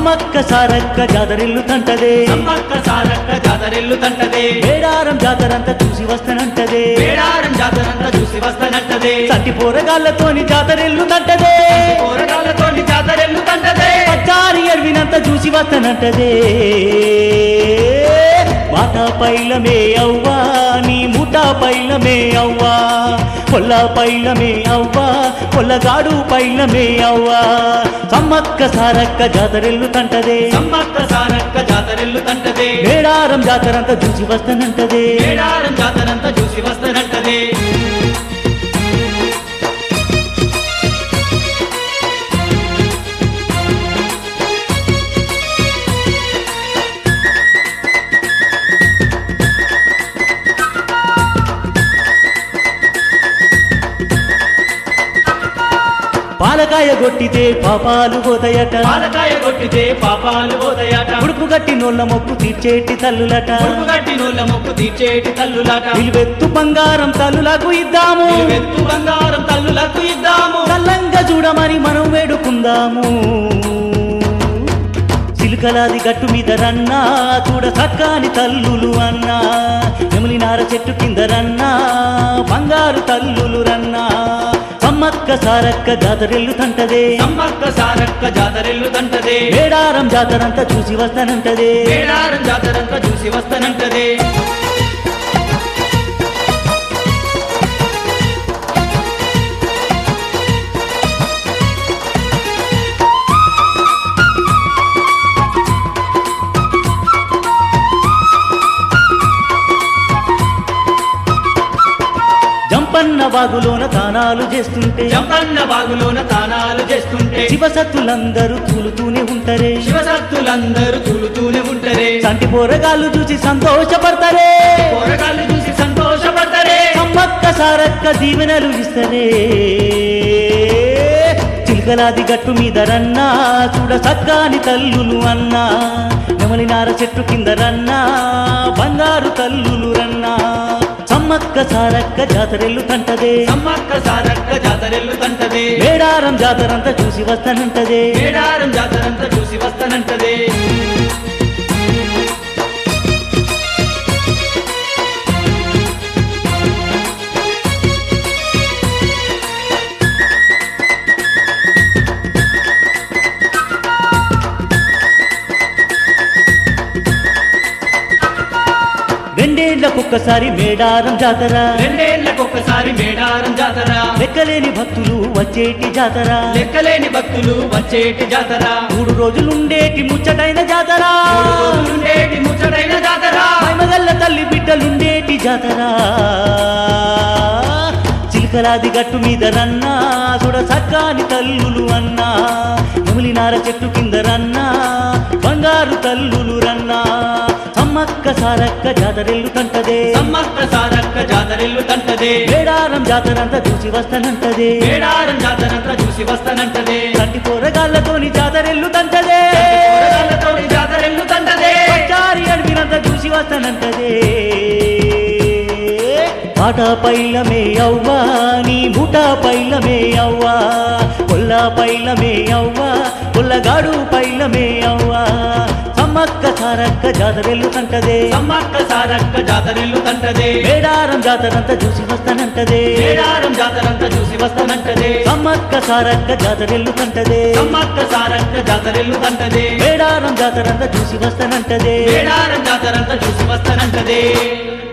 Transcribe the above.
సమ్మక్క సారక్క జాతరిల్లు తంటదే సమ్మక్క సారక్క జాతరెల్లు తంటదే మేడారం జాతరంతా చూసి వస్తానంటదే మేడారం జాతరంతా చూసి వస్తానంటదే సట్టి పోరగాళ్ళతోని జాతరిల్లు తంటదే కూరగాళ్ళతోని జాతరెల్లు తంటదే పచ్చారి ఎర్వినంత చూసి వస్తానంటదే మాట పైలమే అవ్వా నీ ముఠ పైలమే అవ్వా పొల్ల పైలమే అవ్వా పొల్లగాడు పైలమే అవ్వా సమ్మక్క సారక్క జాతరెల్లు తంటదే సమ్మక్క సారక్క జాతరెల్లు తంటదే మేడారం జాతరంతా చూసి వస్తానంటదే మేడారం జాతరంతా చూసి వస్తానంటదే పాలకాయ కొట్టితే పాపాలు పోతాయట పాలకాయ కొట్టితే పాపాలు పోతాయట ఉడుపు గట్టి నోళ్ళ మొక్కు తీర్చేటి తల్లులట ఉడుపు గట్టి నూళ్ళ మొక్కు తీర్చేటి తల్లులాట నిలువెత్తు బంగారం తల్లులకు ఇద్దాము వెత్తు బంగారం తల్లులకు ఇద్దాము చల్లంగా చూడమని మనం వేడుకుందాము చిలుకలాది గట్టు మీద రన్నా చూడ చక్కాని తల్లులు అన్నా నెమలినార చెట్టు కింద రన్నా బంగారు తల్లులు రన్నా సమ్మక్క సారక్క జాతరెల్లు తంటదే సమ్మక్క సారక్క జాతరెల్లు తంటదే మేడారం జాతరంతా చూసి వస్తానంటదే మేడారం జాతరంతా చూసి వస్తానంటదే జంపన్న వాగులోన తానాలు చేస్తుంటే జంపన్న బాగులోన తానాలు చేస్తుంటే శివసత్తులందరూ తూలుతూనే ఉంటారే శివసత్తులందరూ తూలుతూనే ఉంటారే సంటి పోరగాళ్ళు చూసి సంతోషపడతారే కూరగాళ్ళు చూసి సంతోషపడతారే సమ్మక్క సారక్క దీవెనలు ఇస్తరే చిలుకలాది గట్టు మీద రన్నా చూడ సక్కాని తల్లులు అన్నా నెమలినార చెట్టు కింద రన్నా బంగారు తల్లులు రన్నా సమ్మక్క సారక్క జాతరెల్లు తంటదే సమ్మక్క సారక్క జాతరెల్లు తంటదే మేడారం జాతరంతా చూసి వస్తానంటదే మేడారం జాతరంతా చూసి వస్తానంటదే రెండేళ్లకొక్కసారి మేడారం జాతర రెండేళ్లకొక్కసారి మేడారం జాతర లెక్కలేని భక్తులు వచ్చేటి జాతర లెక్కలేని భక్తులు వచ్చేటి జాతర మూడు రోజులుండేటి ముచ్చటైన జాతర మూడు రోజులుండేటి ముచ్చటైన జాతర మగల్ల తల్లి బిడ్డలుండేటి జాతర చిలుకలాది గట్టు మీద రన్నా చూడ సక్కాని తల్లులు అన్నా నెమిలినార చెట్టు కింద రన్నా బంగారు తల్లులు రన్నా సమ్మక్క సారక్క జాతరెల్లు తంటదే సమ్మక్క సారక్క జాతరెల్లు తంటదే మేడారం జాతరంతా చూసి వస్తానంటదే మేడారం జాతరంతా చూసి వస్తానంటదే కంటి పోరగాళ్ళతోని జాతరెల్లు తంటదే కూరగాళ్ళతోని జాతరెల్లు తంటదే పచ్చారి అడవినంత చూసి వస్తానంటదే పాట పైలమే అవ్వా నీ బుట పైలమే అవ్వా పొల్ల పైలమే అవ్వా పొల్లగాడు పైలమే అవ్వా సమ్మక్క సారక్క జాతరెల్లు కంటదే సమ్మక్క సారక్క జాతరెల్లు తంటదే మేడారం జాతరంతా చూసి వస్తానంటదే మేడారం జాతరంతా చూసి వస్తానంటదే సమ్మక్క సారక్క జాతరెల్లు కంటదే సమ్మక్క సారక్క జాతరెల్లు తంటదే మేడారం జాతరంతా చూసి వస్తానంటదే మేడారం జాతరంతా చూసి వస్తానంటదే